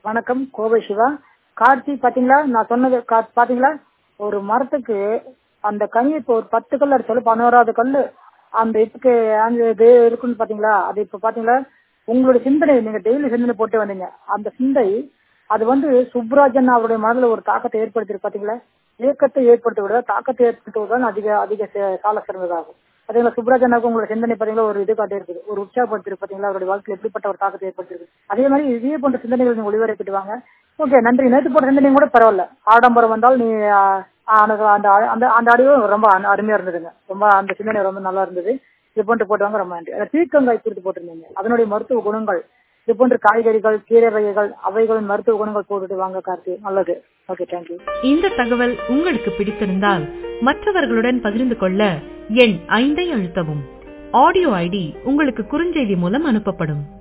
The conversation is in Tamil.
வணக்கம் கோவை சிவா கார்த்தி பாத்தீங்களா நான் சொன்னது கா- பாத்தீங்களா ஒரு மரத்துக்கு அந்த கனி இப்போ ஒரு பத்து கல் அடிச்சாலும் பதினோராவது கல்லு அந்த இதுக்கு அந்த இது இருக்குன்னு பாத்தீங்களா அது இப்ப பாத்தீங்களா உங்களுடைய சிந்தனை நீங்க டெய்லி சிந்தனை போட்டு வந்தீங்க அந்த சிந்தை அது வந்து சுப்ராஜன் அவருடைய மனதில் ஒரு தாக்கத்தை ஏற்படுத்தி பாத்தீங்களா இயக்கத்தை ஏற்படுத்தி விட தாக்கத்தை ஏற்படுத்துவதுதான் அதிக அதிக சே- சால சிறந்ததாகும் பாத்தீங்களா சுப்ராஜனாவுக்கு உங்களோட சிந்தனை பாத்தீங்களா ஒரு இது காட்டி இருக்குது ஒரு உற்சாகப்படுத்தி பாத்தீங்களா அவருடைய வாழ்க்கையில் எப்படிப்பட்ட ஒரு தாக்கத்தை ஏற்படுத்திருக்கு அதே மாதிரி இதே போன்ற சிந்தனைகள் நீங்க ஒளிவரைப்பிட்டு வாங்க ஓகே நன்றி நேற்று போட்ட சிந்தனை கூட பரவாயில்ல ஆடம்பரம் வந்தால் நீ ஆ, எனக்கு அந்த அந்த அந்த ஆடியோ ரொம்ப அரு- அருமையா இருந்ததுங்க ரொம்ப அந்த சிந்தனை ரொம்ப நல்லா இருந்தது இது போன்று போட்டுவாங்க ரொம்ப நன்றி அதை பீர்க்கங்காய் குறித்து போட்டிருந்தீங்க அதனுடைய மருத்துவ குணங்கள் இது போன்ற காய்கறிகள் கீரை வகைகள் அவைகளின் மருத்துவ குணங்கள் போட்டுட்டு வாங்க கார்த்தி நல்லது ஓகே தேங்க்யூ இந்த தகவல் உங்களுக்கு பிடித்திருந்தால் மற்றவர்களுடன் பகிர்ந்து கொள்ள எண் ஐந்தை அழுத்தவும் ஆடியோ ஐடி உங்களுக்கு குறுஞ்செய்தி மூலம் அனுப்பப்படும்